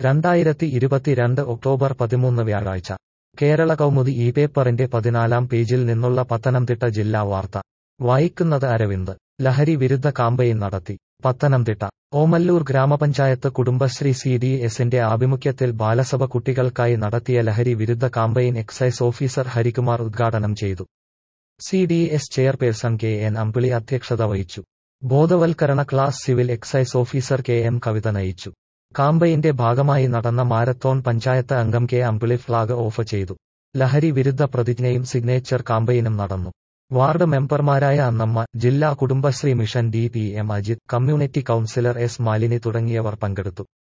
രണ്ടായിരത്തി ഇരുപത്തിരണ്ട് ഒക്ടോബർ പതിമൂന്ന് വ്യാഴാഴ്ച കേരള കൗമുദി ഈ പേപ്പറിന്റെ പതിനാലാം പേജിൽ നിന്നുള്ള പത്തനംതിട്ട ജില്ലാ വാർത്ത വായിക്കുന്നത് അരവിന്ദ് ലഹരി വിരുദ്ധ കാമ്പയിൻ നടത്തി പത്തനംതിട്ട ഓമല്ലൂർ ഗ്രാമപഞ്ചായത്ത് കുടുംബശ്രീ സി ഡി എസിന്റെ ആഭിമുഖ്യത്തിൽ ബാലസഭ കുട്ടികൾക്കായി നടത്തിയ ലഹരി വിരുദ്ധ കാമ്പയിൻ എക്സൈസ് ഓഫീസർ ഹരികുമാർ ഉദ്ഘാടനം ചെയ്തു C D S chairperson K N Ambili അധ്യക്ഷത വഹിച്ചു ബോധവൽക്കരണ class civil excise officer K M Kavitha നയിച്ചു കാമ്പയിന്റെ ഭാഗമായി നടന്ന മാരത്തോൺ പഞ്ചായത്ത് അംഗം കെ അമ്പിളി ഫ്ളാഗ് ഓഫ് ചെയ്തു ലഹരി വിരുദ്ധ പ്രതിജ്ഞയും സിഗ്നേച്ചർ കാമ്പയിനും നടന്നു വാർഡ് മെമ്പർമാരായ അന്നമ്മ ജില്ലാ Kudumbashree mission D P M Ajith community councillor S Malini തുടങ്ങിയവർ പങ്കെടുത്തു